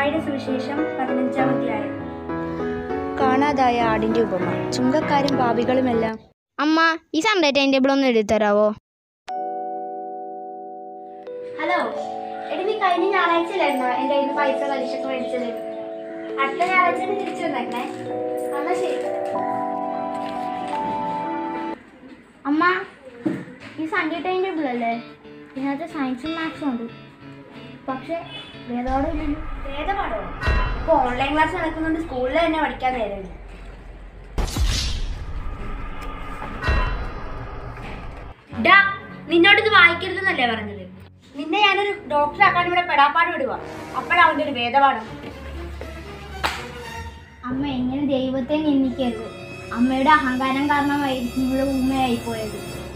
മത്തായിയുടെ സുവിശേഷം പതിനഞ്ചാം അധ്യായം കാണാതായ ആടിന്റെ ഉപമ ചുങ്കക്കാരും പാപികളുമെല്ലാം അമ്മ ഈ സൺഡേ ടൈം ടേബിൾ ഒന്ന് എഴുതി തരാവോ ഹലോ എടി നീ കഴിഞ്ഞ ഞായറാഴ്ചയിലായിരുന്നോ എൻ്റെ കയ്യിൽ നിന്ന് പൈസ പലിശക്ക് മേടിച്ചത് അടുത്ത ഞായറാഴ്ച നീ തിരിച്ചു വന്നേക്കണേ എന്നാ ശരി അമ്മ ഈ സൺഡേ ടൈം ടേബിൾ അല്ലേ ഇതിനകത്ത് സയൻസും മാത്സും ഉണ്ട് പക്ഷേ വേദോടെ ഇല്ലല്ലോ വേദപാഠമോ ഇപ്പോൾ ഓൺലൈൻ ക്ലാസ് നടക്കുന്നുണ്ട് സ്കൂളിൽ തന്നെ പഠിക്കാൻ നേരമുണ്ട് ഡാ നിന്നോട് ഇത് വായിക്കരുതെന്നല്ലേ പറഞ്ഞത് നിന്നെ ഞാനൊരു ഡോക്ടറാക്കാൻ ഇവിടെ പെടാപ്പാട് വിടുക അപ്പോഴാ അവൻ്റെ ഒരു വേദപാഠം അമ്മ എങ്ങനെ ദൈവത്തെ നിന്ദിക്കരുത് അമ്മയുടെ അഹങ്കാരം കാരണമായി നിങ്ങളുടെ ഉമ്മയായി പോയത്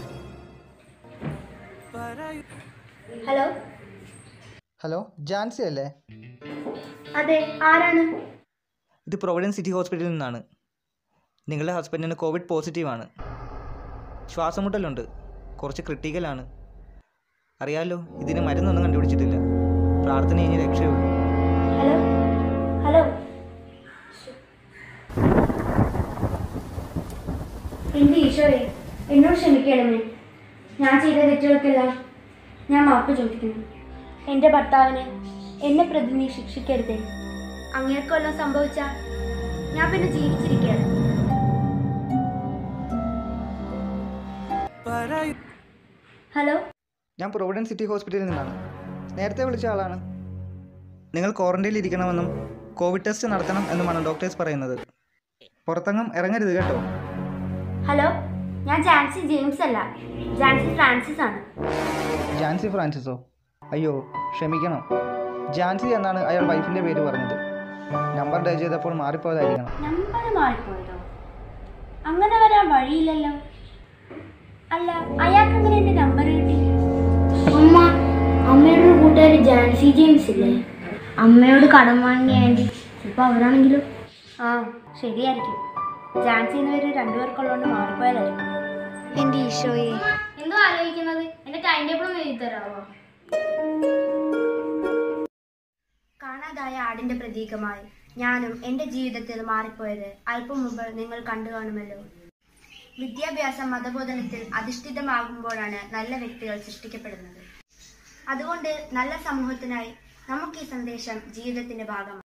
ഹലോ ഹലോ ജാൻസി അല്ലേ അതെ ആരാണ് ഇത് പ്രൊവിഡൻസ് സിറ്റി ഹോസ്പിറ്റലിൽ നിന്നാണ് നിങ്ങളുടെ ഹസ്ബൻഡിന് കോവിഡ് പോസിറ്റീവാണ് ശ്വാസമുട്ടലുണ്ട് കുറച്ച് ക്രിട്ടിക്കലാണ് അറിയാലോ ഇതിന് മരുന്നൊന്നും കണ്ടുപിടിച്ചിട്ടില്ല പ്രാർത്ഥന ഇനി രക്ഷയുള്ളൂ ഹലോ ഹലോ എൻ്റെ ഈശോയെ എന്നോട് ക്ഷമിക്കണമേ ഞാൻ ചെയ്ത തെറ്റുകൾക്കെല്ലാം ഞാൻ മാപ്പ് ചോദിക്കുന്നു എൻ്റെ ഭർത്താവിന് എന്നെ പ്രതി നീ ശിക്ഷിക്കരുതേ അങ്ങേർക്കൊല്ലം സംഭവിച്ചാൽ ഞാൻ പിന്നെ ജീവിച്ചിരിക്കുകയാണ് ഹലോ ഞാൻ പ്രൊവിഡൻസ് സിറ്റി ഹോസ്പിറ്റലിൽ നിന്നാണ് നേരത്തെ വിളിച്ച ആളാണ് നിങ്ങൾ ക്വാറന്റൈനിൽ ഇരിക്കണമെന്നും കോവിഡ് ടെസ്റ്റ് നടത്തണം എന്നുമാണ് ഡോക്ടേഴ്സ് പറയുന്നത് പുറത്തെങ്ങും ഇറങ്ങരുത് കേട്ടോ ഹലോ ഞാൻ ജാൻസി ജെയിംസ് അല്ല ജാൻസി ഫ്രാൻസിസ് ആണ് ജാൻസി ഫ്രാൻസിസോ അയ്യോ ക്ഷമിക്കണം ജാൻസി എന്നാണ് അയാൾ വൈഫിൻ്റെ പേര് പറഞ്ഞത് നമ്പർ ഡയൽ ചെയ്തപ്പോൾ മാറിപ്പോയതായിരിക്കണം നമ്പർ മാറിപ്പോയതോ അങ്ങനെ വരാൻ വഴിയില്ലല്ലോ അല്ല അയാൾക്ക് അങ്ങനെ എൻ്റെ നമ്പർ കിട്ടി അമ്മ അമ്മയുടെ ഒരു കൂട്ടുകാരി ജാൻസി ജെയിംസ് ഇല്ലേ അമ്മയോട് കടം വാങ്ങിയ ആൻറ്റി ചിലപ്പോൾ അവരാണെങ്കിലോ ആ ശരിയായിരിക്കും ജാൻസി എന്ന് പേര് രണ്ടുപേർക്കുള്ളതുകൊണ്ട് മാറിപ്പോയതായിരിക്കും എന്റെ ഈശോയെ എന്തോ ആലോചിക്കുന്നത് എന്റെ ടൈം ടേബിൾ ഒന്ന് എഴുതി തരാമോ കാണാതായ ആടിന്റെ പ്രതീകമായി ഞാനും എൻ്റെ ജീവിതത്തിൽ മാറിപ്പോയത് അല്പം മുമ്പ് നിങ്ങൾ കണ്ടു കാണുമല്ലോ വിദ്യാഭ്യാസം മതബോധനത്തിൽ അധിഷ്ഠിതമാകുമ്പോഴാണ് നല്ല വ്യക്തികൾ സൃഷ്ടിക്കപ്പെടുന്നത് അതുകൊണ്ട് നല്ല സമൂഹത്തിനായി നമുക്ക് ഈ സന്ദേശം ജീവിതത്തിന്റെ ഭാഗമാണ്